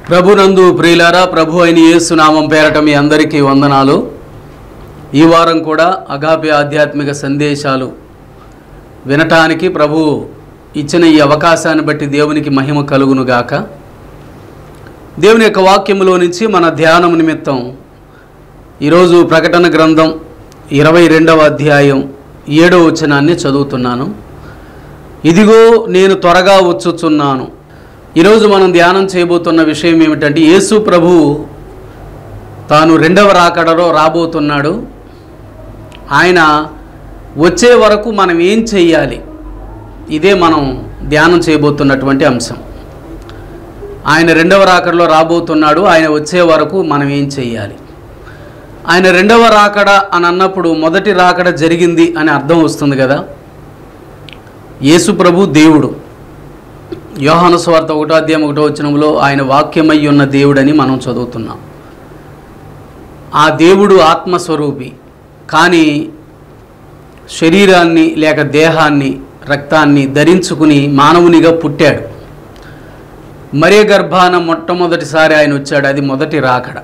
ప్రభునందు ప్రియులారా ప్రభు అయిన యేసు నామం పేరట మీ అందరికీ వందనాలు ఈ వారం కూడా అగాపి ఆధ్యాత్మిక సందేశాలు వినటానికి ప్రభు ఇచ్చిన ఈ అవకాశాన్ని బట్టి దేవునికి మహిమ కలుగును గాక దేవుని యొక్క వాక్యములో నుంచి మన ధ్యానం నిమిత్తం ఈరోజు ప్రకటన గ్రంథం ఇరవై రెండవ అధ్యాయం ఏడవ వచనాన్ని చదువుతున్నాను ఇదిగో నేను త్వరగా వచ్చుచున్నాను ఈరోజు మనం ధ్యానం చేయబోతున్న విషయం ఏమిటంటే యేసు ప్రభు తాను రెండవ రాకడలో రాబోతున్నాడు ఆయన వచ్చే వరకు మనం ఏం చెయ్యాలి ఇదే మనం ధ్యానం చేయబోతున్నటువంటి అంశం ఆయన రెండవ రాకడలో రాబోతున్నాడు ఆయన వచ్చే వరకు మనం ఏం చెయ్యాలి ఆయన రెండవ రాకడ అని అన్నప్పుడు మొదటి రాకడ జరిగింది అని అర్థం వస్తుంది కదా యేసు ప్రభు దేవుడు యోహాను స్వార్థ ఒకటో అధ్యాయం ఒకటో వచనంలో ఆయన వాక్యమై ఉన్న దేవుడని మనం చదువుతున్నాం ఆ దేవుడు ఆత్మస్వరూపి కానీ శరీరాన్ని లేక దేహాన్ని రక్తాన్ని ధరించుకుని మానవునిగా పుట్టాడు మరే గర్భాన మొట్టమొదటిసారి ఆయన వచ్చాడు అది మొదటి రాకడ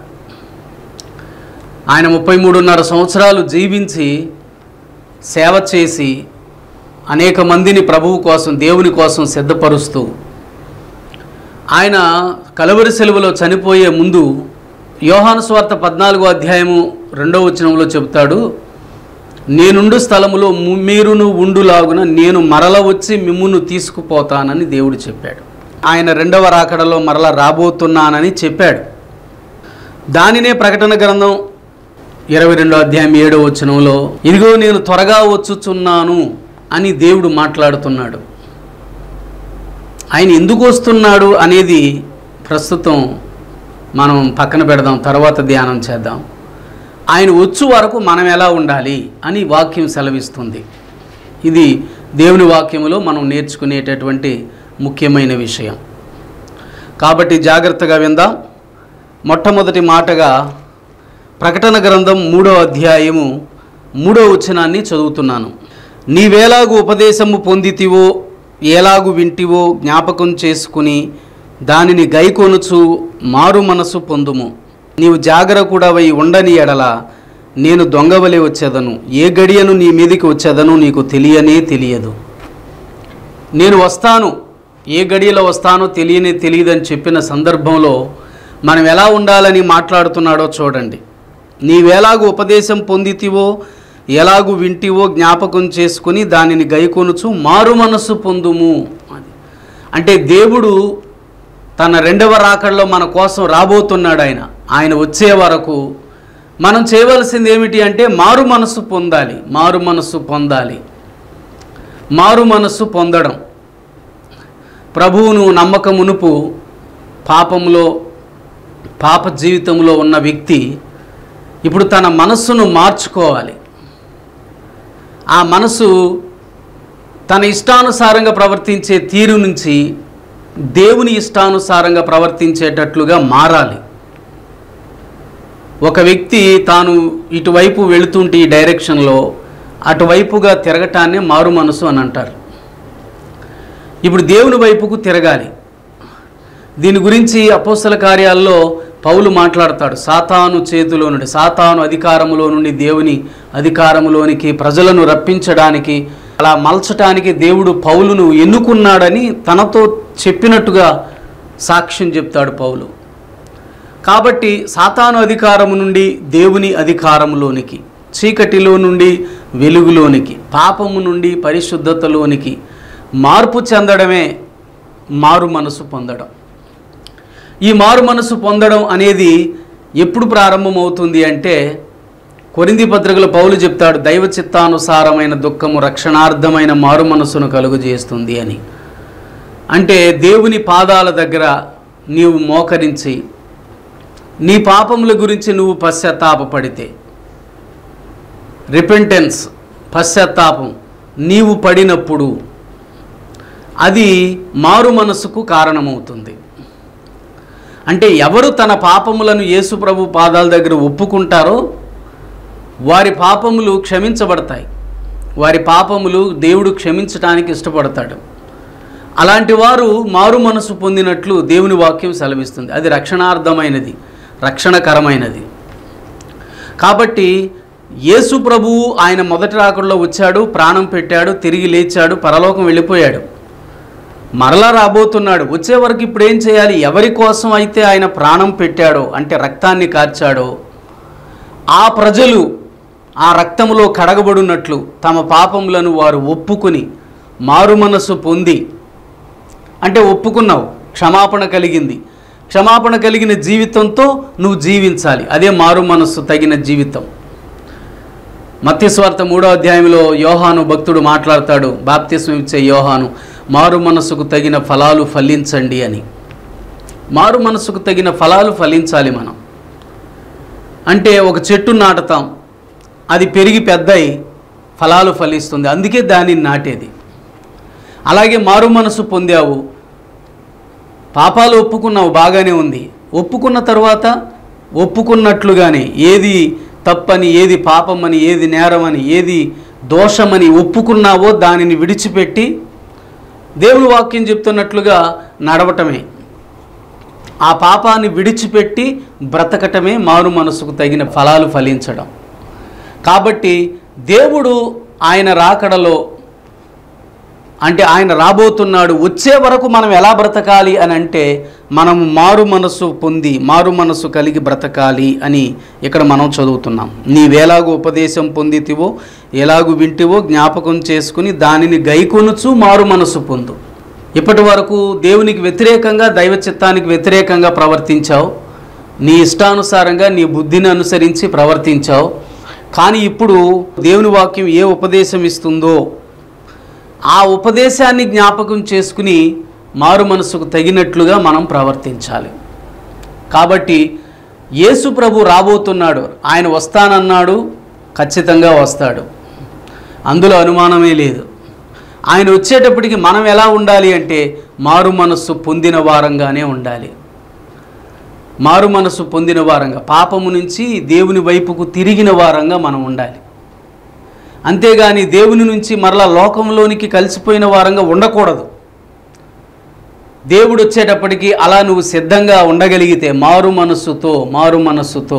ఆయన ముప్పై మూడున్నర సంవత్సరాలు జీవించి సేవ చేసి అనేక మందిని ప్రభువు కోసం దేవుని కోసం సిద్ధపరుస్తూ ఆయన కలవరి సెలవులో చనిపోయే ముందు యోహాను స్వార్థ పద్నాలుగో అధ్యాయము రెండో వచనంలో చెబుతాడు నేనుండు స్థలములో ము- మీరును ఉండులాగున నేను మరల వచ్చి మిమ్మును తీసుకుపోతానని దేవుడు చెప్పాడు ఆయన రెండవ రాకడలో మరల రాబోతున్నానని చెప్పాడు దానినే ప్రకటన గ్రంథం ఇరవై రెండో అధ్యాయం ఏడో వచనంలో ఇదిగో నేను త్వరగా వచ్చుచున్నాను అని దేవుడు మాట్లాడుతున్నాడు ఆయన ఎందుకు వస్తున్నాడు అనేది ప్రస్తుతం మనం పక్కన పెడదాం తర్వాత ధ్యానం చేద్దాం ఆయన వచ్చు వరకు మనం ఎలా ఉండాలి అని వాక్యం సెలవిస్తుంది ఇది దేవుని వాక్యములో మనం నేర్చుకునేటటువంటి ముఖ్యమైన విషయం కాబట్టి జాగ్రత్తగా విందాం మొట్టమొదటి మాటగా ప్రకటన గ్రంథం మూడో అధ్యాయము మూడో వచనాన్ని చదువుతున్నాను నీవేలాగు ఉపదేశము పొందితివో ఏలాగు వింటివో జ్ఞాపకం చేసుకుని దానిని గైకొనుచు మారు మనసు పొందుము నీవు జాగరకుడవై ఉండని ఎడల నేను దొంగవలే వచ్చేదను ఏ గడియను నీ మీదికి వచ్చేదను నీకు తెలియనే తెలియదు నేను వస్తాను ఏ గడియలో వస్తానో తెలియనే తెలియదని చెప్పిన సందర్భంలో మనం ఎలా ఉండాలని మాట్లాడుతున్నాడో చూడండి నీవెలాగు ఉపదేశం పొందితివో ఎలాగు వింటివో జ్ఞాపకం చేసుకుని దానిని గైకొనుచు మారు మనస్సు పొందుము అని అంటే దేవుడు తన రెండవ రాకడలో మన కోసం రాబోతున్నాడు ఆయన ఆయన వచ్చే వరకు మనం చేయవలసింది ఏమిటి అంటే మారు మనస్సు పొందాలి మారు మనస్సు పొందాలి మారు మనస్సు పొందడం ప్రభువును నమ్మకమునుపు పాపంలో పాప జీవితంలో ఉన్న వ్యక్తి ఇప్పుడు తన మనస్సును మార్చుకోవాలి ఆ మనసు తన ఇష్టానుసారంగా ప్రవర్తించే తీరు నుంచి దేవుని ఇష్టానుసారంగా ప్రవర్తించేటట్లుగా మారాలి ఒక వ్యక్తి తాను ఇటువైపు వెళుతుంటే ఈ డైరెక్షన్లో అటువైపుగా తిరగటాన్నే మారు మనసు అని అంటారు ఇప్పుడు దేవుని వైపుకు తిరగాలి దీని గురించి అపోస్తల కార్యాల్లో పౌలు మాట్లాడతాడు సాతాను చేతిలో నుండి సాతాను అధికారములో నుండి దేవుని అధికారములోనికి ప్రజలను రప్పించడానికి అలా మలచటానికి దేవుడు పౌలును ఎన్నుకున్నాడని తనతో చెప్పినట్టుగా సాక్ష్యం చెప్తాడు పౌలు కాబట్టి సాతాను అధికారము నుండి దేవుని అధికారములోనికి చీకటిలో నుండి వెలుగులోనికి పాపము నుండి పరిశుద్ధతలోనికి మార్పు చెందడమే మారు మనసు పొందడం ఈ మారు మనసు పొందడం అనేది ఎప్పుడు ప్రారంభమవుతుంది అంటే కొరింది పత్రికలో పౌలు చెప్తాడు దైవ చిత్తానుసారమైన దుఃఖము రక్షణార్థమైన మారు మనసును కలుగజేస్తుంది అని అంటే దేవుని పాదాల దగ్గర నీవు మోకరించి నీ పాపముల గురించి నువ్వు పశ్చాత్తాపపడితే రిపెంటెన్స్ పశ్చాత్తాపం నీవు పడినప్పుడు అది మారు మనసుకు కారణమవుతుంది అంటే ఎవరు తన పాపములను యేసు ప్రభు పాదాల దగ్గర ఒప్పుకుంటారో వారి పాపములు క్షమించబడతాయి వారి పాపములు దేవుడు క్షమించడానికి ఇష్టపడతాడు అలాంటి వారు మారు మనసు పొందినట్లు దేవుని వాక్యం సెలవిస్తుంది అది రక్షణార్థమైనది రక్షణకరమైనది కాబట్టి యేసు ప్రభువు ఆయన మొదటి రాకడలో వచ్చాడు ప్రాణం పెట్టాడు తిరిగి లేచాడు పరలోకం వెళ్ళిపోయాడు మరలా రాబోతున్నాడు వచ్చే వరకు ఇప్పుడు ఏం చేయాలి ఎవరి కోసం అయితే ఆయన ప్రాణం పెట్టాడో అంటే రక్తాన్ని కార్చాడో ఆ ప్రజలు ఆ రక్తములో కడగబడినట్లు తమ పాపములను వారు ఒప్పుకొని మారు మనసు పొంది అంటే ఒప్పుకున్నావు క్షమాపణ కలిగింది క్షమాపణ కలిగిన జీవితంతో నువ్వు జీవించాలి అదే మారు మనస్సు తగిన జీవితం మత్స్వార్త మూడో అధ్యాయంలో యోహాను భక్తుడు మాట్లాడతాడు బాప్తిస్వం ఇచ్చే యోహాను మారు మనసుకు తగిన ఫలాలు ఫలించండి అని మారు మనసుకు తగిన ఫలాలు ఫలించాలి మనం అంటే ఒక చెట్టు నాటుతాం అది పెరిగి పెద్దయి ఫలాలు ఫలిస్తుంది అందుకే దానిని నాటేది అలాగే మారు మనసు పొందావు పాపాలు ఒప్పుకున్నావు బాగానే ఉంది ఒప్పుకున్న తర్వాత ఒప్పుకున్నట్లుగానే ఏది తప్పని ఏది పాపమని ఏది నేరమని ఏది దోషమని ఒప్పుకున్నావో దానిని విడిచిపెట్టి దేవుని వాక్యం చెప్తున్నట్లుగా నడవటమే ఆ పాపాన్ని విడిచిపెట్టి బ్రతకటమే మారు మనసుకు తగిన ఫలాలు ఫలించడం కాబట్టి దేవుడు ఆయన రాకడలో అంటే ఆయన రాబోతున్నాడు వచ్చే వరకు మనం ఎలా బ్రతకాలి అని అంటే మనం మారు మనసు పొంది మారు మనసు కలిగి బ్రతకాలి అని ఇక్కడ మనం చదువుతున్నాం నీవెలాగూ ఉపదేశం పొందితివో ఎలాగూ వింటివో జ్ఞాపకం చేసుకుని దానిని గైకొనుచు మారు మనసు పొందు ఇప్పటి వరకు దేవునికి వ్యతిరేకంగా దైవ చిత్తానికి వ్యతిరేకంగా ప్రవర్తించావు నీ ఇష్టానుసారంగా నీ బుద్ధిని అనుసరించి ప్రవర్తించావు కానీ ఇప్పుడు దేవుని వాక్యం ఏ ఉపదేశం ఇస్తుందో ఆ ఉపదేశాన్ని జ్ఞాపకం చేసుకుని మారు మనసుకు తగినట్లుగా మనం ప్రవర్తించాలి కాబట్టి యేసు ప్రభు రాబోతున్నాడు ఆయన వస్తానన్నాడు ఖచ్చితంగా వస్తాడు అందులో అనుమానమే లేదు ఆయన వచ్చేటప్పటికి మనం ఎలా ఉండాలి అంటే మారు మనస్సు పొందిన వారంగానే ఉండాలి మారు మనస్సు పొందిన వారంగా పాపము నుంచి దేవుని వైపుకు తిరిగిన వారంగా మనం ఉండాలి అంతేగాని దేవుని నుంచి మరలా లోకంలోనికి కలిసిపోయిన వారంగా ఉండకూడదు దేవుడు వచ్చేటప్పటికి అలా నువ్వు సిద్ధంగా ఉండగలిగితే మారు మనస్సుతో మారు మనస్సుతో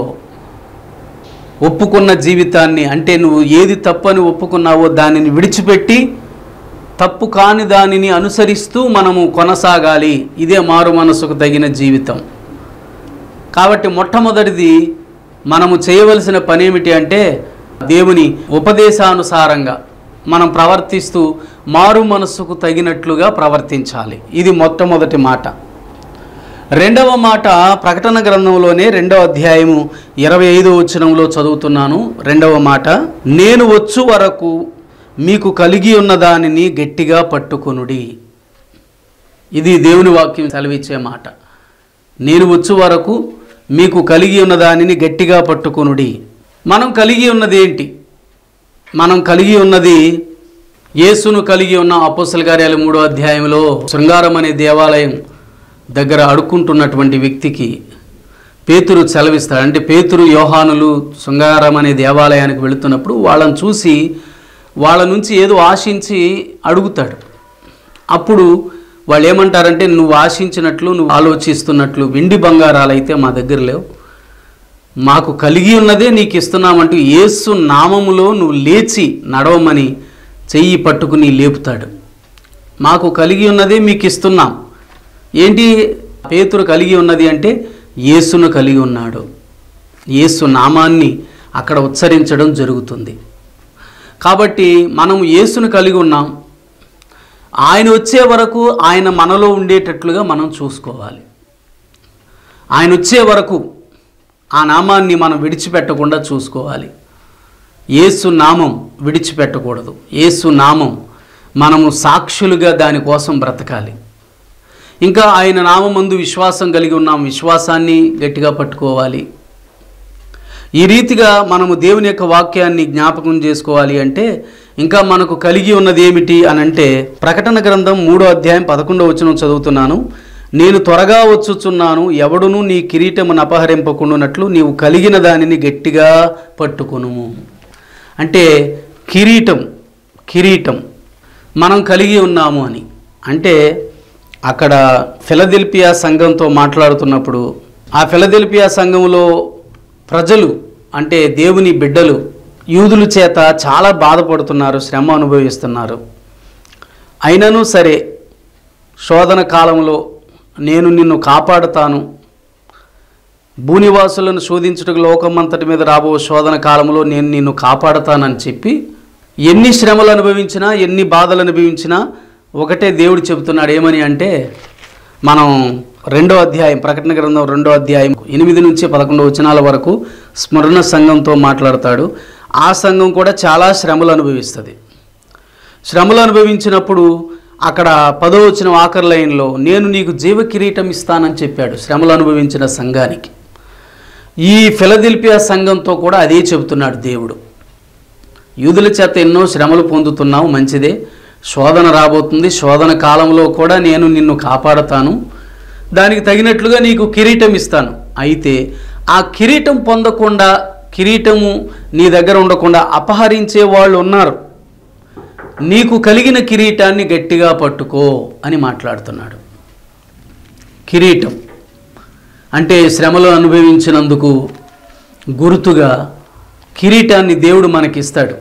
ఒప్పుకున్న జీవితాన్ని అంటే నువ్వు ఏది తప్పని ఒప్పుకున్నావో దానిని విడిచిపెట్టి తప్పు కాని దానిని అనుసరిస్తూ మనము కొనసాగాలి ఇదే మారు మనసుకు తగిన జీవితం కాబట్టి మొట్టమొదటిది మనము చేయవలసిన పని ఏమిటి అంటే దేవుని ఉపదేశానుసారంగా మనం ప్రవర్తిస్తూ మారు మనస్సుకు తగినట్లుగా ప్రవర్తించాలి ఇది మొట్టమొదటి మాట రెండవ మాట ప్రకటన గ్రంథంలోనే రెండవ అధ్యాయము ఇరవై ఐదో వచనంలో చదువుతున్నాను రెండవ మాట నేను వచ్చు వరకు మీకు కలిగి ఉన్న దానిని గట్టిగా పట్టుకొనుడి ఇది దేవుని వాక్యం సెలవిచ్చే మాట నేను వచ్చు వరకు మీకు కలిగి ఉన్న దానిని గట్టిగా పట్టుకొనుడి మనం కలిగి ఉన్నది ఏంటి మనం కలిగి ఉన్నది యేసును కలిగి ఉన్న అపోసల కార్యాలు మూడో అధ్యాయంలో శృంగారం అనే దేవాలయం దగ్గర అడుక్కుంటున్నటువంటి వ్యక్తికి పేతురు సెలవిస్తాడు అంటే పేతురు యోహానులు శృంగారం అనే దేవాలయానికి వెళుతున్నప్పుడు వాళ్ళని చూసి వాళ్ళ నుంచి ఏదో ఆశించి అడుగుతాడు అప్పుడు వాళ్ళు ఏమంటారంటే నువ్వు ఆశించినట్లు నువ్వు ఆలోచిస్తున్నట్లు వెండి బంగారాలు అయితే మా దగ్గర లేవు మాకు కలిగి ఉన్నదే నీకు ఇస్తున్నామంటూ యేసు నామములో నువ్వు లేచి నడవమని చెయ్యి పట్టుకుని లేపుతాడు మాకు కలిగి ఉన్నదే మీకు ఇస్తున్నాం ఏంటి పేతురు కలిగి ఉన్నది అంటే యేసును కలిగి ఉన్నాడు యేసు నామాన్ని అక్కడ ఉచ్చరించడం జరుగుతుంది కాబట్టి మనం యేసును కలిగి ఉన్నాం ఆయన వచ్చే వరకు ఆయన మనలో ఉండేటట్లుగా మనం చూసుకోవాలి ఆయన వచ్చే వరకు ఆ నామాన్ని మనం విడిచిపెట్టకుండా చూసుకోవాలి యేసు నామం విడిచిపెట్టకూడదు యేసు నామం మనము సాక్షులుగా దానికోసం బ్రతకాలి ఇంకా ఆయన నామందు విశ్వాసం కలిగి ఉన్నాం విశ్వాసాన్ని గట్టిగా పట్టుకోవాలి ఈ రీతిగా మనము దేవుని యొక్క వాక్యాన్ని జ్ఞాపకం చేసుకోవాలి అంటే ఇంకా మనకు కలిగి ఉన్నది ఏమిటి అని అంటే ప్రకటన గ్రంథం మూడో అధ్యాయం పదకొండవ వచనం చదువుతున్నాను నేను త్వరగా వచ్చుచున్నాను ఎవడును నీ కిరీటమును అపహరింపకుండానట్లు నీవు కలిగిన దానిని గట్టిగా పట్టుకొనుము అంటే కిరీటం కిరీటం మనం కలిగి ఉన్నాము అని అంటే అక్కడ ఫిలదెల్పియా సంఘంతో మాట్లాడుతున్నప్పుడు ఆ ఫిలదెల్పియా సంఘంలో ప్రజలు అంటే దేవుని బిడ్డలు యూదుల చేత చాలా బాధపడుతున్నారు శ్రమ అనుభవిస్తున్నారు అయినను సరే శోధన కాలంలో నేను నిన్ను కాపాడుతాను భూనివాసులను శోధించుటకు లోకమంతటి మీద రాబో శోధన కాలంలో నేను నిన్ను కాపాడతానని చెప్పి ఎన్ని శ్రమలు అనుభవించినా ఎన్ని బాధలు అనుభవించినా ఒకటే దేవుడు చెబుతున్నాడు ఏమని అంటే మనం రెండో అధ్యాయం ప్రకటన గ్రంథం రెండో అధ్యాయం ఎనిమిది నుంచి పదకొండు వచనాల వరకు స్మరణ సంఘంతో మాట్లాడతాడు ఆ సంఘం కూడా చాలా శ్రమలు అనుభవిస్తుంది శ్రమలు అనుభవించినప్పుడు అక్కడ పదో వచ్చిన ఆఖరి లైన్లో నేను నీకు జీవ కిరీటం ఇస్తానని చెప్పాడు శ్రమలు అనుభవించిన సంఘానికి ఈ ఫిలదెల్పియా సంఘంతో కూడా అదే చెబుతున్నాడు దేవుడు యూదుల చేత ఎన్నో శ్రమలు పొందుతున్నావు మంచిదే శోధన రాబోతుంది శోధన కాలంలో కూడా నేను నిన్ను కాపాడతాను దానికి తగినట్లుగా నీకు కిరీటం ఇస్తాను అయితే ఆ కిరీటం పొందకుండా కిరీటము నీ దగ్గర ఉండకుండా అపహరించే వాళ్ళు ఉన్నారు నీకు కలిగిన కిరీటాన్ని గట్టిగా పట్టుకో అని మాట్లాడుతున్నాడు కిరీటం అంటే శ్రమలు అనుభవించినందుకు గుర్తుగా కిరీటాన్ని దేవుడు మనకిస్తాడు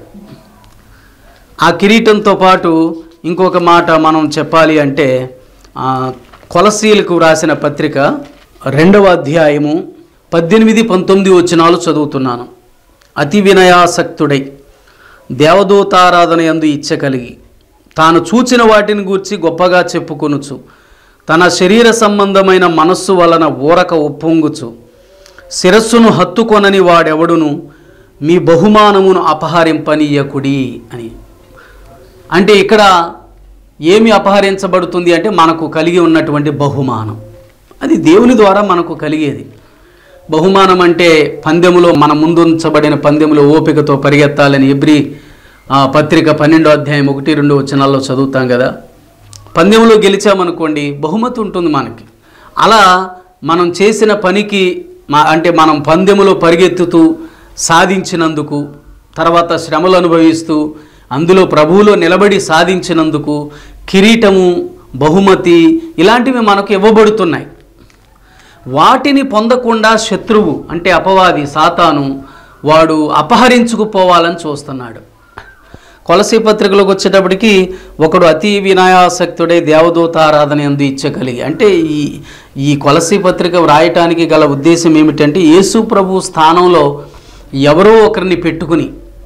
ఆ కిరీటంతో పాటు ఇంకొక మాట మనం చెప్పాలి అంటే ఆ, కొలసీలకు రాసిన పత్రిక రెండవ అధ్యాయము పద్దెనిమిది పంతొమ్మిది వచనాలు చదువుతున్నాను అతి వినయాసక్తుడై దేవదూతారాధన యందు ఇచ్చ కలిగి తాను చూచిన వాటిని గూర్చి గొప్పగా చెప్పుకొనుచు తన శరీర సంబంధమైన మనస్సు వలన ఊరక ఒప్పొంగుచు శిరస్సును హత్తుకొనని వాడెవడును మీ బహుమానమును అపహరింపనీయకుడి అని అంటే ఇక్కడ ఏమి అపహరించబడుతుంది అంటే మనకు కలిగి ఉన్నటువంటి బహుమానం అది దేవుని ద్వారా మనకు కలిగేది బహుమానం అంటే పందెములో మన ముందుంచబడిన పందెములో ఓపికతో పరిగెత్తాలని ఎబ్రి ఆ, పత్రిక పన్నెండో అధ్యాయం ఒకటి రెండు వచనాల్లో చదువుతాం కదా పందెంలో గెలిచామనుకోండి బహుమతి ఉంటుంది మనకి అలా మనం చేసిన పనికి మా అంటే మనం పందెములో పరిగెత్తుతూ సాధించినందుకు తర్వాత శ్రమలు అనుభవిస్తూ అందులో ప్రభువులో నిలబడి సాధించినందుకు కిరీటము బహుమతి ఇలాంటివి మనకు ఇవ్వబడుతున్నాయి వాటిని పొందకుండా శత్రువు అంటే అపవాది సాతాను వాడు అపహరించుకుపోవాలని చూస్తున్నాడు కొలసి పత్రికలోకి వచ్చేటప్పటికి ఒకడు అతి వినయాసక్తుడై దేవదూత ఆరాధన ఎందు ఇచ్చగలిగి అంటే ఈ ఈ కొలసి పత్రిక వ్రాయటానికి గల ఉద్దేశం ఏమిటంటే యేసు ప్రభు స్థానంలో ఎవరో ఒకరిని పెట్టుకుని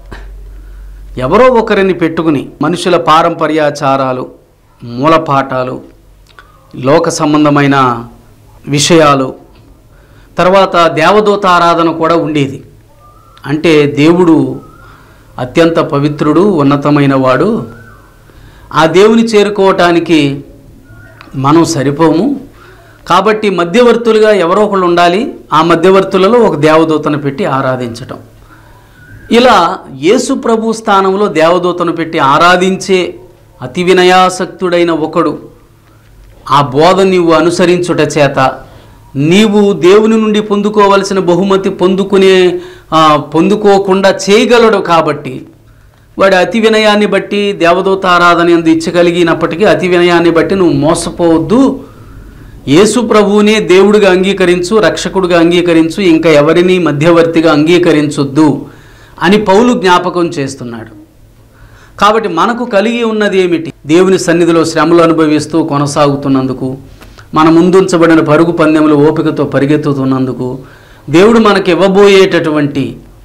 ఎవరో ఒకరిని పెట్టుకుని మనుషుల పారంపర్యాచారాలు మూలపాఠాలు లోక సంబంధమైన విషయాలు తర్వాత దేవదూత ఆరాధన కూడా ఉండేది అంటే దేవుడు అత్యంత పవిత్రుడు ఉన్నతమైన వాడు ఆ దేవుని చేరుకోవటానికి మనం సరిపోము కాబట్టి మధ్యవర్తులుగా ఎవరో ఒకళ్ళు ఉండాలి ఆ మధ్యవర్తులలో ఒక దేవదూతను పెట్టి ఆరాధించటం ఇలా యేసు ప్రభు స్థానంలో దేవదూతను పెట్టి ఆరాధించే అతి వినయాసక్తుడైన ఒకడు ఆ బోధ నీవు అనుసరించుట చేత నీవు దేవుని నుండి పొందుకోవలసిన బహుమతి పొందుకునే ఆ, పొందుకోకుండా చేయగలడు కాబట్టి వాడి అతి వినయాన్ని బట్టి దేవదూత ఆరాధన ఎందు ఇచ్చగలిగినప్పటికీ అతి వినయాన్ని బట్టి నువ్వు మోసపోవద్దు యేసు ప్రభువునే దేవుడిగా అంగీకరించు రక్షకుడిగా అంగీకరించు ఇంకా ఎవరిని మధ్యవర్తిగా అంగీకరించొద్దు అని పౌలు జ్ఞాపకం చేస్తున్నాడు కాబట్టి మనకు కలిగి ఉన్నది ఏమిటి దేవుని సన్నిధిలో శ్రమలు అనుభవిస్తూ కొనసాగుతున్నందుకు మన ముందుంచబడిన పరుగు పందెములు ఓపికతో పరిగెత్తుతున్నందుకు దేవుడు మనకి ఇవ్వబోయేటటువంటి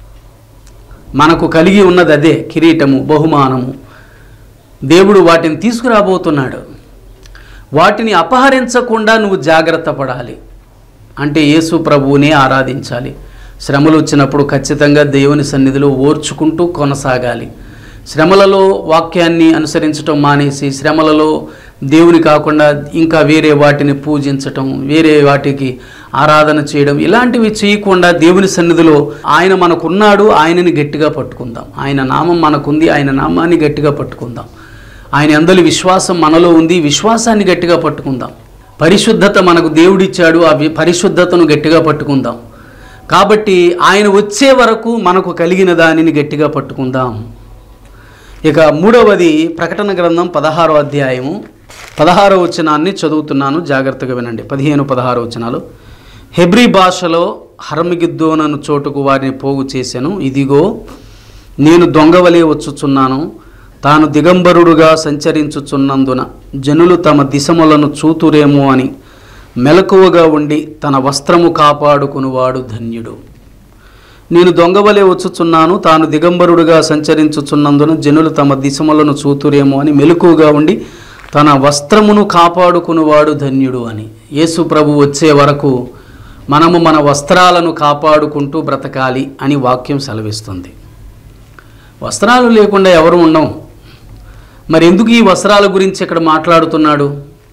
మనకు కలిగి ఉన్నది అదే కిరీటము బహుమానము దేవుడు వాటిని తీసుకురాబోతున్నాడు వాటిని అపహరించకుండా నువ్వు జాగ్రత్త పడాలి అంటే యేసు ప్రభువునే ఆరాధించాలి శ్రమలు వచ్చినప్పుడు ఖచ్చితంగా దేవుని సన్నిధిలో ఓర్చుకుంటూ కొనసాగాలి శ్రమలలో వాక్యాన్ని అనుసరించటం మానేసి శ్రమలలో దేవుని కాకుండా ఇంకా వేరే వాటిని పూజించటం వేరే వాటికి ఆరాధన చేయడం ఇలాంటివి చేయకుండా దేవుని సన్నిధిలో ఆయన మనకున్నాడు ఆయనని గట్టిగా పట్టుకుందాం ఆయన నామం మనకుంది ఆయన నామాన్ని గట్టిగా పట్టుకుందాం ఆయన అందరి విశ్వాసం మనలో ఉంది విశ్వాసాన్ని గట్టిగా పట్టుకుందాం పరిశుద్ధత మనకు దేవుడిచ్చాడు ఆ వి- పరిశుద్ధతను గట్టిగా పట్టుకుందాం కాబట్టి ఆయన వచ్చే వరకు మనకు కలిగిన దానిని గట్టిగా పట్టుకుందాం ఇక మూడవది ప్రకటన గ్రంథం పదహారో అధ్యాయము పదహారో వచనాన్ని చదువుతున్నాను జాగ్రత్తగా వినండి పదిహేను పదహారు వచనాలు హెబ్రీ భాషలో హర్మగిద్దోనను చోటుకు వారిని పోగు చేశాను ఇదిగో నేను దొంగవలే వచ్చుచున్నాను తాను దిగంబరుడుగా సంచరించుచున్నందున జనులు తమ దిశములను చూతురేమో అని మెలకువగా ఉండి తన వస్త్రము కాపాడుకునివాడు ధన్యుడు నేను దొంగవలే వచ్చుచున్నాను తాను దిగంబరుడుగా సంచరించుచున్నందున జనులు తమ దిశములను చూతురేమో అని మెలకువగా ఉండి తన వస్త్రమును కాపాడుకునివాడు ధన్యుడు అని యేసు ప్రభు వచ్చే వరకు మనము మన వస్త్రాలను కాపాడుకుంటూ బ్రతకాలి అని వాక్యం సెలవిస్తుంది వస్త్రాలు లేకుండా ఎవరు ఉండం మరి ఎందుకు ఈ వస్త్రాల గురించి ఇక్కడ మాట్లాడుతున్నాడు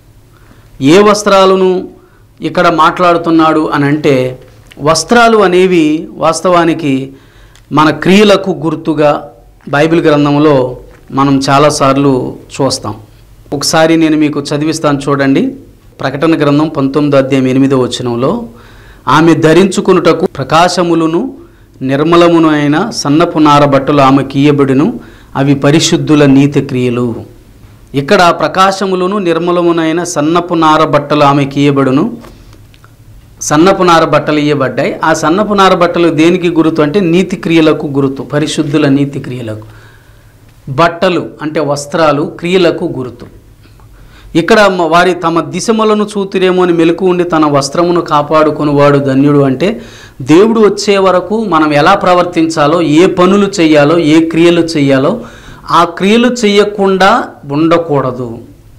ఏ వస్త్రాలను ఇక్కడ మాట్లాడుతున్నాడు అని అంటే వస్త్రాలు అనేవి వాస్తవానికి మన క్రియలకు గుర్తుగా బైబిల్ గ్రంథంలో మనం చాలాసార్లు చూస్తాం ఒకసారి నేను మీకు చదివిస్తాను చూడండి ప్రకటన గ్రంథం పంతొమ్మిదో అధ్యాయం ఎనిమిదో వచనంలో ఆమె ధరించుకునుటకు ప్రకాశములను నిర్మలమును అయిన సన్నపు నార బట్టలు ఆమెకి ఇయ్యబడును అవి పరిశుద్ధుల నీతి క్రియలు ఇక్కడ ప్రకాశములను నిర్మలమునైన సన్నపు నార బట్టలు ఆమెకి ఇయ్యబడును సన్నపు నార బట్టలు ఇయ్యబడ్డాయి ఆ సన్నపు నార బట్టలు దేనికి గుర్తు అంటే నీతి క్రియలకు గుర్తు పరిశుద్ధుల నీతి క్రియలకు బట్టలు అంటే వస్త్రాలు క్రియలకు గుర్తు ఇక్కడ మ- వారి తమ దిశములను చూతురేమో అని మెలకు ఉండి తన వస్త్రమును కాపాడుకునివాడు ధన్యుడు అంటే దేవుడు వచ్చే వరకు మనం ఎలా ప్రవర్తించాలో ఏ పనులు చేయాలో ఏ క్రియలు చేయాలో ఆ క్రియలు చేయకుండా ఉండకూడదు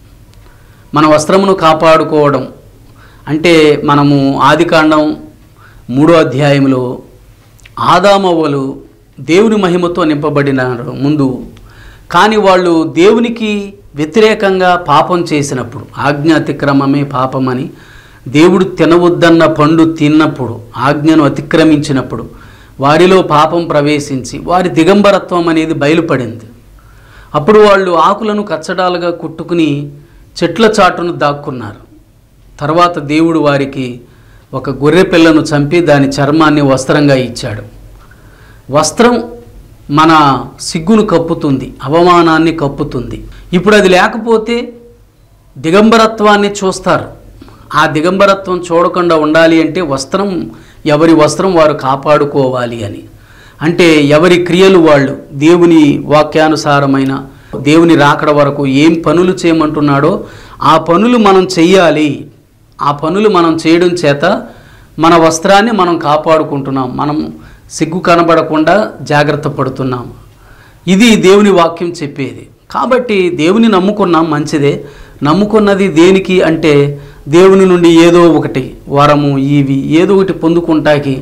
మన వస్త్రమును కాపాడుకోవడం అంటే మనము ఆదికాండం మూడో అధ్యాయంలో ఆదామవ్వలు దేవుని మహిమతో నింపబడినారు ముందు కానీ వాళ్ళు దేవునికి వ్యతిరేకంగా పాపం చేసినప్పుడు ఆజ్ఞ అతిక్రమమే పాపమని దేవుడు తినవద్దన్న పండు తిన్నప్పుడు ఆజ్ఞను అతిక్రమించినప్పుడు వారిలో పాపం ప్రవేశించి వారి దిగంబరత్వం అనేది బయలుపడింది అప్పుడు వాళ్ళు ఆకులను కచ్చడాలుగా కుట్టుకుని చెట్ల చాటును దాక్కున్నారు తర్వాత దేవుడు వారికి ఒక గొర్రె పిల్లను చంపి దాని చర్మాన్ని వస్త్రంగా ఇచ్చాడు వస్త్రం మన సిగ్గును కప్పుతుంది అవమానాన్ని కప్పుతుంది ఇప్పుడు అది లేకపోతే దిగంబరత్వాన్ని చూస్తారు ఆ దిగంబరత్వం చూడకుండా ఉండాలి అంటే వస్త్రం ఎవరి వస్త్రం వారు కాపాడుకోవాలి అని అంటే ఎవరి క్రియలు వాళ్ళు దేవుని వాక్యానుసారమైన దేవుని రాకడ వరకు ఏం పనులు చేయమంటున్నాడో ఆ పనులు మనం చెయ్యాలి ఆ పనులు మనం చేయడం చేత మన వస్త్రాన్ని మనం కాపాడుకుంటున్నాం మనం సిగ్గు కనబడకుండా జాగ్రత్త పడుతున్నాం ఇది దేవుని వాక్యం చెప్పేది కాబట్టి దేవుని నమ్ముకున్నాం మంచిదే నమ్ముకున్నది దేనికి అంటే దేవుని నుండి ఏదో ఒకటి వరము ఇవి ఏదో ఒకటి పొందుకుంటాకి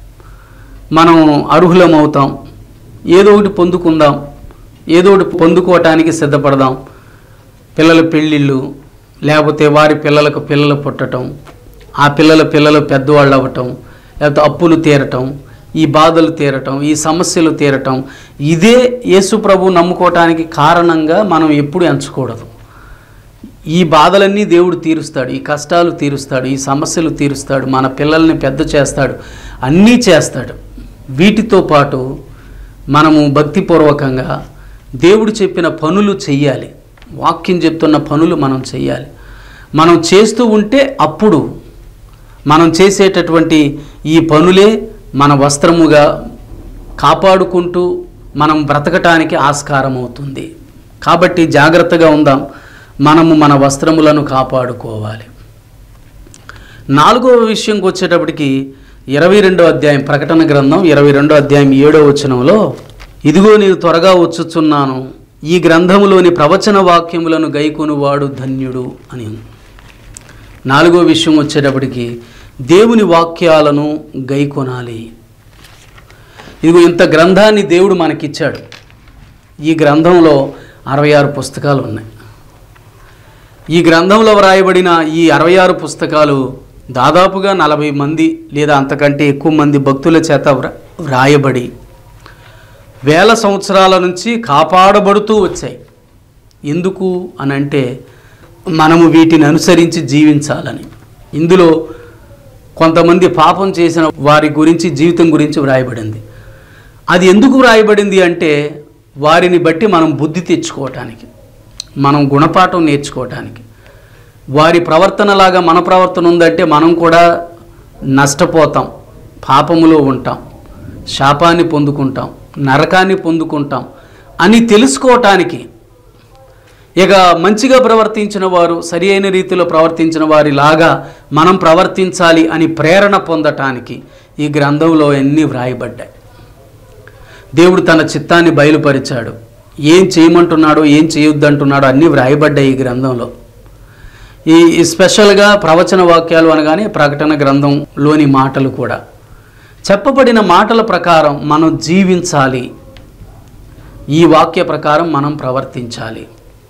మనం అర్హులం అవుతాం ఏదో ఒకటి పొందుకుందాం ఏదో ఒకటి పొందుకోవటానికి సిద్ధపడదాం పిల్లల పెళ్ళిళ్ళు లేకపోతే వారి పిల్లలకు పిల్లలు పుట్టటం ఆ పిల్లల పిల్లలు పెద్దవాళ్ళు అవ్వటం లేకపోతే అప్పులు తీరటం ఈ బాధలు తీరటం ఈ సమస్యలు తీరటం ఇదే యేసు ప్రభు నమ్ముకోవటానికి కారణంగా మనం ఎప్పుడు ఎంచకూడదు ఈ బాధలన్నీ దేవుడు తీరుస్తాడు ఈ కష్టాలు తీరుస్తాడు ఈ సమస్యలు తీరుస్తాడు మన పిల్లల్ని పెద్ద చేస్తాడు అన్నీ చేస్తాడు వీటితో పాటు మనము భక్తిపూర్వకంగా దేవుడు చెప్పిన పనులు చెయ్యాలి వాక్యం చెప్తున్న పనులు మనం చెయ్యాలి మనం చేస్తూ ఉంటే అప్పుడు మనం చేసేటటువంటి ఈ పనులే మన వస్త్రముగా కాపాడుకుంటూ మనం బ్రతకటానికి ఆస్కారం అవుతుంది కాబట్టి జాగ్రత్తగా ఉందాం మనము మన వస్త్రములను కాపాడుకోవాలి నాలుగవ విషయంకి వచ్చేటప్పటికి ఇరవై రెండో అధ్యాయం ప్రకటన గ్రంథం ఇరవై రెండో అధ్యాయం ఏడో వచనంలో ఇదిగో నేను త్వరగా వచ్చుచున్నాను ఈ గ్రంథములోని ప్రవచన వాక్యములను గైకొనువాడు ధన్యుడు అని ఉంది. నాలుగో విషయం వచ్చేటప్పటికి దేవుని వాక్యాలను గైకొనాలి ఇదిగో ఇంత గ్రంథాన్ని దేవుడు మనకిచ్చాడు ఈ గ్రంథంలో అరవై ఆరు పుస్తకాలు ఉన్నాయి ఈ గ్రంథంలో వ్రాయబడిన ఈ అరవై ఆరు పుస్తకాలు దాదాపుగా నలభై మంది లేదా అంతకంటే ఎక్కువ మంది భక్తుల చేత వ్ర- వ్రాయబడి వేల సంవత్సరాల నుంచి కాపాడబడుతూ వచ్చాయి ఎందుకు అని అంటే మనము వీటిని అనుసరించి జీవించాలని ఇందులో కొంతమంది పాపం చేసిన వారి గురించి జీవితం గురించి వ్రాయబడింది అది ఎందుకు వ్రాయబడింది అంటే వారిని బట్టి మనం బుద్ధి తెచ్చుకోవటానికి మనం గుణపాఠం నేర్చుకోవటానికి వారి ప్రవర్తనలాగా మన ప్రవర్తన ఉందంటే మనం కూడా నష్టపోతాం పాపములో ఉంటాం శాపాన్ని పొందుకుంటాం నరకాన్ని పొందుకుంటాం అని తెలుసుకోవటానికి ఇక మంచిగా ప్రవర్తించిన వారు సరి అయిన రీతిలో ప్రవర్తించిన వారిలాగా మనం ప్రవర్తించాలి అని ప్రేరణ పొందటానికి ఈ గ్రంథంలో ఎన్ని వ్రాయబడ్డాయి దేవుడు తన చిత్తాన్ని బయలుపరిచాడు ఏం చేయమంటున్నాడో ఏం చేయొద్దంటున్నాడో అన్నీ వ్రాయబడ్డాయి ఈ గ్రంథంలో ఈ ఈ స్పెషల్గా ప్రవచన వాక్యాలు అనగానే ప్రకటన గ్రంథంలోని మాటలు కూడా చెప్పబడిన మాటల ప్రకారం మనం జీవించాలి ఈ వాక్య ప్రకారం మనం ప్రవర్తించాలి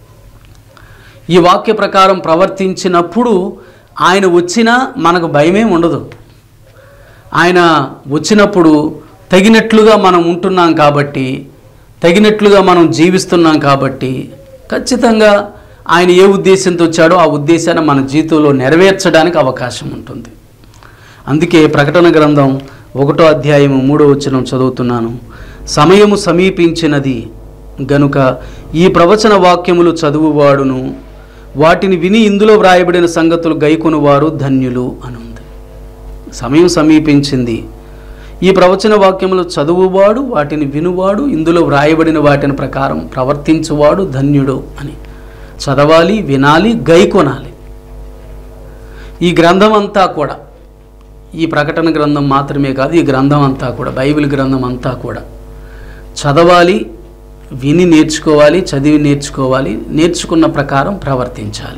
ఈ వాక్య ప్రకారం ప్రవర్తించినప్పుడు ఆయన వచ్చినా మనకు భయమే ఉండదు ఆయన వచ్చినప్పుడు తగినట్లుగా మనం ఉంటున్నాం కాబట్టి తగినట్లుగా మనం జీవిస్తున్నాం కాబట్టి ఖచ్చితంగా ఆయన ఏ ఉద్దేశంతో వచ్చాడో ఆ ఉద్దేశాన్ని మన జీవితంలో నెరవేర్చడానికి అవకాశం ఉంటుంది అందుకే ప్రకటన గ్రంథం ఒకటో అధ్యాయము మూడో వచనం చదువుతున్నాను సమయము సమీపించినది గనుక ఈ ప్రవచన వాక్యములు చదువువాడును వాటిని విని ఇందులో వ్రాయబడిన సంగతులు గైకొనువారు ధన్యులు అని ఉంది సమయం సమీపించింది ఈ ప్రవచన వాక్యములు చదువువాడు వాటిని వినువాడు ఇందులో వ్రాయబడిన వాటిని ప్రకారం ప్రవర్తించువాడు ధన్యుడు అని చదవాలి వినాలి గైకొనాలి ఈ గ్రంథం అంతా కూడా ఈ ప్రకటన గ్రంథం మాత్రమే కాదు ఈ గ్రంథం అంతా కూడా బైబిల్ గ్రంథం అంతా కూడా చదవాలి విని నేర్చుకోవాలి చదివి నేర్చుకోవాలి నేర్చుకున్న ప్రకారం ప్రవర్తించాలి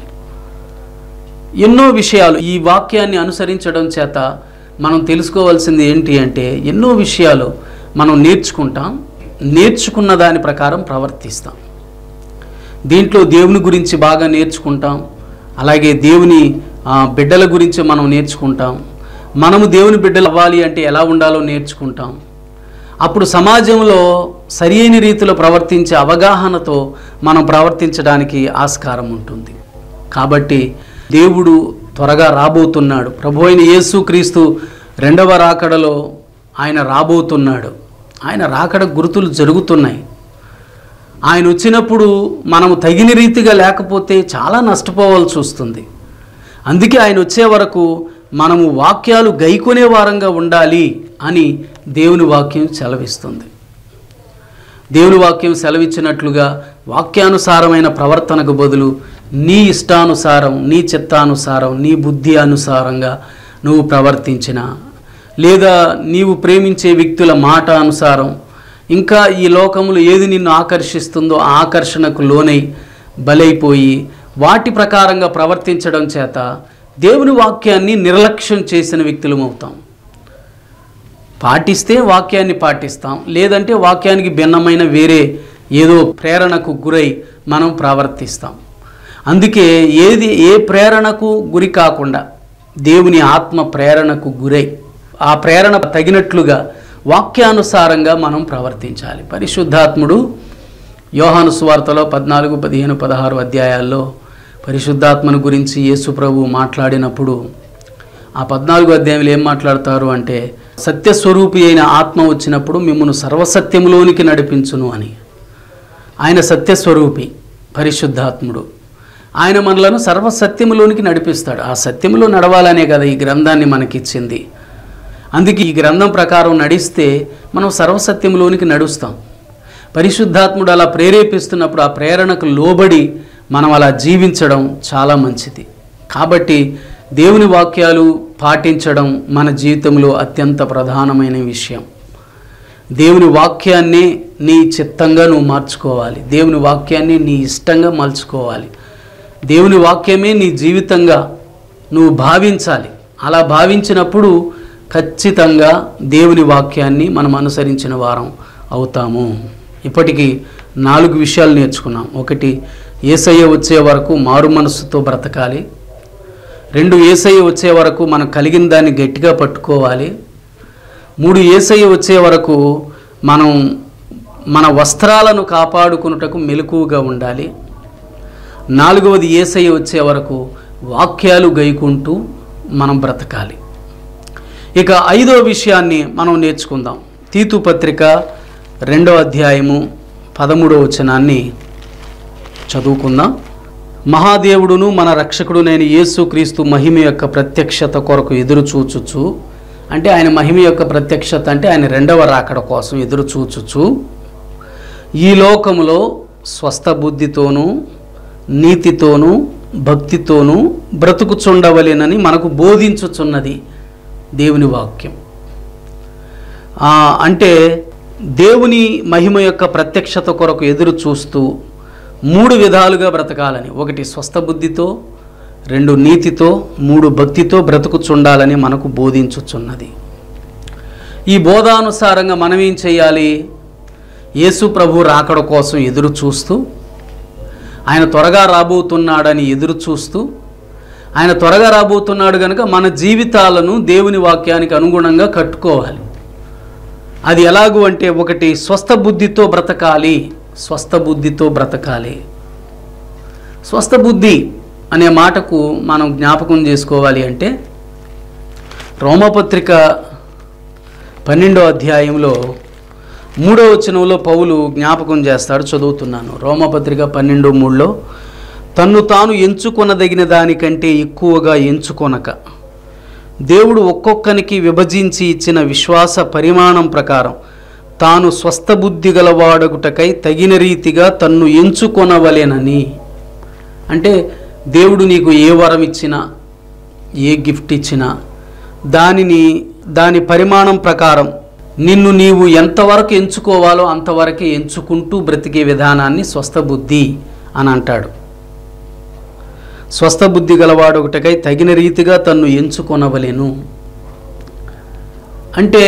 ఎన్నో విషయాలు ఈ వాక్యాన్ని అనుసరించడం చేత మనం తెలుసుకోవాల్సింది ఏంటి అంటే ఎన్నో విషయాలు మనం నేర్చుకుంటాం నేర్చుకున్న దాని ప్రకారం ప్రవర్తిస్తాం దీంట్లో దేవుని గురించి బాగా నేర్చుకుంటాం అలాగే దేవుని ఆ, బిడ్డల గురించి మనం నేర్చుకుంటాం మనము దేవుని బిడ్డలు అవ్వాలి అంటే ఎలా ఉండాలో నేర్చుకుంటాం అప్పుడు సమాజంలో సరియైన రీతిలో ప్రవర్తించే అవగాహనతో మనం ప్రవర్తించడానికి ఆస్కారం ఉంటుంది కాబట్టి దేవుడు త్వరగా రాబోతున్నాడు ప్రభు అయిన యేసుక్రీస్తు రెండవ రాకడలో ఆయన రాబోతున్నాడు ఆయన రాకడ గుర్తులు జరుగుతున్నాయి ఆయన వచ్చినప్పుడు మనము తగిన రీతిగా లేకపోతే చాలా నష్టపోవాల్సి వస్తుంది అందుకే ఆయన వచ్చే వరకు మనము వాక్యాలు గైకొనే వారంగా ఉండాలి అని దేవుని వాక్యం సెలవిస్తుంది దేవుని వాక్యం సెలవిచ్చినట్లుగా వాక్యానుసారమైన ప్రవర్తనకు బదులు నీ ఇష్టానుసారం నీ చిత్తానుసారం నీ బుద్ధి అనుసారంగా నువ్వు ప్రవర్తించిన లేదా నీవు ప్రేమించే వ్యక్తుల మాట అనుసారం ఇంకా ఈ లోకములు ఏది నిన్ను ఆకర్షిస్తుందో ఆ ఆకర్షణకు లోనై బలైపోయి వాటి ప్రకారంగా ప్రవర్తించడం చేత దేవుని వాక్యాన్ని నిర్లక్ష్యం చేసిన వ్యక్తులం అవుతాం పాటిస్తే వాక్యాన్ని పాటిస్తాం లేదంటే వాక్యానికి భిన్నమైన వేరే ఏదో ప్రేరణకు గురై మనం ప్రవర్తిస్తాం అందుకే ఏది ఏ ప్రేరణకు గురి కాకుండా దేవుని ఆత్మ ప్రేరణకు గురై ఆ ప్రేరణ తగినట్లుగా వాక్యానుసారంగా మనం ప్రవర్తించాలి పరిశుద్ధాత్ముడు యోహాను సువార్తలో పద్నాలుగు పదిహేను పదహారు అధ్యాయాల్లో పరిశుద్ధాత్మను గురించి యేసు ప్రభు మాట్లాడినప్పుడు ఆ పద్నాలుగు అధ్యాయంలో ఏం మాట్లాడతారు అంటే సత్యస్వరూపి అయిన ఆత్మ వచ్చినప్పుడు మిమ్మల్ని సర్వసత్యములోనికి నడిపించును అని ఆయన సత్యస్వరూపి పరిశుద్ధాత్ముడు ఆయన మనలను సర్వసత్యములోనికి నడిపిస్తాడు ఆ సత్యములో నడవాలనే కదా ఈ గ్రంథాన్ని మనకిచ్చింది అందుకే ఈ గ్రంథం ప్రకారం నడిస్తే మనం సర్వసత్యంలోనికి నడుస్తాం పరిశుద్ధాత్ముడు అలా ప్రేరేపిస్తున్నప్పుడు ఆ ప్రేరణకు లోబడి మనం అలా జీవించడం చాలా మంచిది కాబట్టి దేవుని వాక్యాలు పాటించడం మన జీవితంలో అత్యంత ప్రధానమైన విషయం దేవుని వాక్యాన్ని నీ చిత్తంగా నువ్వు మార్చుకోవాలి దేవుని వాక్యాన్ని నీ ఇష్టంగా మలుచుకోవాలి దేవుని వాక్యమే నీ జీవితంగా నువ్వు భావించాలి అలా భావించినప్పుడు ఖచ్చితంగా దేవుని వాక్యాన్ని మనం అనుసరించిన వారం అవుతాము ఇప్పటికీ నాలుగు విషయాలు నేర్చుకున్నాం ఒకటి ఏసయ్య వచ్చే వరకు మారు మనస్సుతో బ్రతకాలి రెండు ఏసయ్య వచ్చే వరకు మనం కలిగిన దాన్ని గట్టిగా పట్టుకోవాలి మూడు ఏసయ్య వచ్చే వరకు మనం మన వస్త్రాలను కాపాడుకున్నటకు మెలకువగా ఉండాలి నాలుగవది ఏసయ్య వచ్చే వరకు వాక్యాలు గైకుంటూ మనం బ్రతకాలి ఇక ఐదో విషయాన్ని మనం నేర్చుకుందాం తీతు పత్రిక రెండో అధ్యాయము పదమూడో వచనాన్ని చదువుకుందాం మహాదేవుడును మన రక్షకుడునైన యేసుక్రీస్తు మహిమ యొక్క ప్రత్యక్షత కొరకు ఎదురు చూచుచు అంటే ఆయన మహిమ యొక్క ప్రత్యక్షత అంటే ఆయన రెండవ రాకడ కోసం ఎదురు చూచుచు ఈ లోకములో స్వస్థ బుద్ధితోనూ నీతితోనూ భక్తితోనూ బ్రతుకుచుండవలెనని మనకు బోధించుచున్నది దేవుని వాక్యం ఆ, అంటే దేవుని మహిమ యొక్క ప్రత్యక్షత కొరకు ఎదురు చూస్తూ మూడు విధాలుగా బ్రతకాలని ఒకటి స్వస్థ బుద్ధితో రెండు నీతితో మూడు భక్తితో బ్రతుకుచుండాలని మనకు బోధించుచున్నది ఈ బోధానుసారంగా మనం ఏం చేయాలి యేసు ప్రభు రాకడ కోసం ఎదురు చూస్తూ ఆయన త్వరగా రాబోతున్నాడని ఎదురు చూస్తూ ఆయన త్వరగా రాబోతున్నాడు కనుక మన జీవితాలను దేవుని వాక్యానికి అనుగుణంగా కట్టుకోవాలి అది ఎలాగూ అంటే ఒకటి స్వస్థ బుద్ధితో బ్రతకాలి స్వస్థ బుద్ధితో బ్రతకాలి స్వస్థ బుద్ధి అనే మాటకు మనం జ్ఞాపకం చేసుకోవాలి అంటే రోమపత్రిక పన్నెండో అధ్యాయంలో మూడో వచనంలో పౌలు జ్ఞాపకం చేస్తాడు చదువుతున్నాను రోమపత్రిక పన్నెండు మూడులో తన్ను తాను ఎంచుకొనదగిన దానికంటే ఎక్కువగా ఎంచుకొనక దేవుడు ఒక్కొక్కనికి విభజించి ఇచ్చిన విశ్వాస పరిమాణం ప్రకారం తాను స్వస్థ బుద్ధి గలవాడగుటకై తగిన రీతిగా తన్ను ఎంచుకొనవలెనని అంటే దేవుడు నీకు ఏ వరం ఇచ్చినా ఏ గిఫ్ట్ ఇచ్చినా దానిని దాని పరిమాణం ప్రకారం నిన్ను నీవు ఎంతవరకు ఎంచుకోవాలో అంతవరకే ఎంచుకుంటూ బ్రతికే విధానాన్ని స్వస్థ బుద్ధి అని అంటాడు స్వస్థ బుద్ధి గలవాడు ఒకటికై తగిన రీతిగా తన్ను ఎంచుకొనవలెను అంటే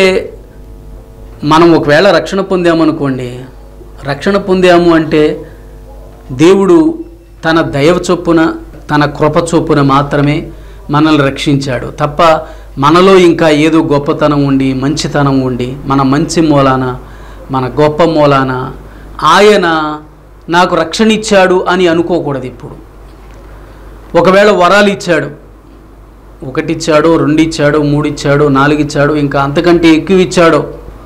మనం ఒకవేళ రక్షణ పొందామనుకోండి రక్షణ పొందాము అంటే దేవుడు తన దైవ చొప్పున తన కృప చొప్పున మాత్రమే మనల్ని రక్షించాడు తప్ప మనలో ఇంకా ఏదో గొప్పతనం ఉండి మంచితనం ఉండి మన మంచి మూలాన మన గొప్ప మూలాన ఆయన నాకు రక్షణ ఇచ్చాడు అని అనుకోకూడదు ఇప్పుడు ఒకవేళ వరాలు ఇచ్చాడు ఒకటి ఇచ్చాడు రెండు ఇచ్చాడు మూడు ఇచ్చాడు నాలుగు ఇచ్చాడు ఇంకా అంతకంటే ఎక్కువ ఇచ్చాడు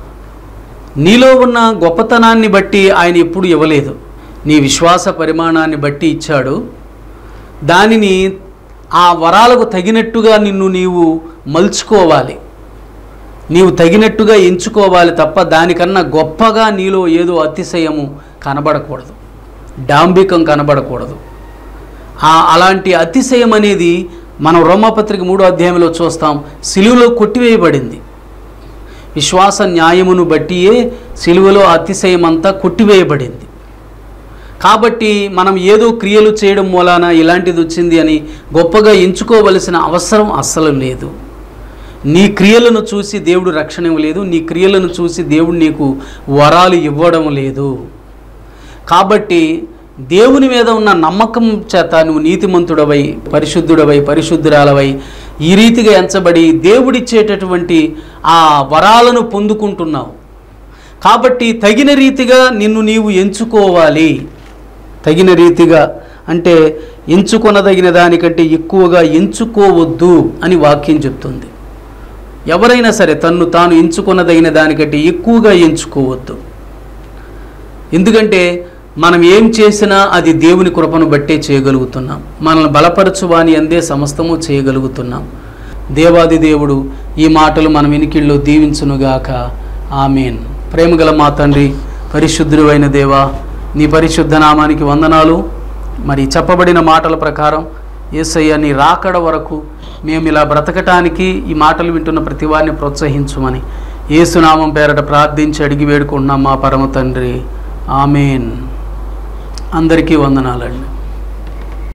నీలో ఉన్న గొప్పతనాన్ని బట్టి ఆయన ఎప్పుడు ఇవ్వలేదు నీ విశ్వాస పరిమాణాన్ని బట్టి ఇచ్చాడు దానిని ఆ వరాలకు తగినట్టుగా నిన్ను నీవు మలుచుకోవాలి నీవు తగినట్టుగా ఎంచుకోవాలి తప్ప దానికన్నా గొప్పగా నీలో ఏదో అతిశయము కనబడకూడదు డాంబికం కనబడకూడదు ఆ అలాంటి అతిశయం అనేది మనం రోమపత్రిక మూడో అధ్యాయంలో చూస్తాం సిలువలో కొట్టివేయబడింది విశ్వాస న్యాయమును బట్టియే సిలువలో అతిశయం అంతా కొట్టివేయబడింది కాబట్టి మనం ఏదో క్రియలు చేయడం మూలాన ఇలాంటిది వచ్చింది అని గొప్పగా ఎంచుకోవలసిన అవసరం అస్సలు లేదు నీ క్రియలను చూసి దేవుడు రక్షణ ఇవ్వలేదు నీ క్రియలను చూసి దేవుడు నీకు వరాలు ఇవ్వడం లేదు కాబట్టి దేవుని మీద ఉన్న నమ్మకం చేత నువ్వు నీతిమంతుడవై పరిశుద్ధుడవై పరిశుద్ధురాలవై ఈ రీతిగా ఎంచబడి దేవుడిచ్చేటటువంటి ఆ వరాలను పొందుకుంటున్నావు కాబట్టి తగిన రీతిగా నిన్ను నీవు ఎంచుకోవాలి తగిన రీతిగా అంటే ఎంచుకొనదగిన దానికంటే ఎక్కువగా ఎంచుకోవద్దు అని వాక్యం చెప్తుంది ఎవరైనా సరే తన్ను తాను ఎంచుకొనదగిన దానికంటే ఎక్కువగా ఎంచుకోవద్దు ఎందుకంటే మనం ఏం చేసినా అది దేవుని కృపను బట్టే చేయగలుగుతున్నాం మనల్ని బలపరచువాని అందే సమస్తము చేయగలుగుతున్నాం దేవాది దేవుడు ఈ మాటలు మనం వినికిళ్ళు దీవించునుగాక ఆమెన్ ప్రేమగల మా తండ్రి పరిశుద్ధుడు అయిన దేవా నీ పరిశుద్ధ నామానికి వందనాలు మరి చెప్పబడిన మాటల ప్రకారం యేసయ్య నీ రాకడ వరకు మేము ఇలా బ్రతకటానికి ఈ మాటలు వింటున్న ప్రతి వారిని ప్రోత్సహించుమని యేసునామం పేరట ప్రార్థించి అడిగి వేడుకుంటున్నాం మా పరమ తండ్రి ఆమెన్ అందరికీ వందనాలండి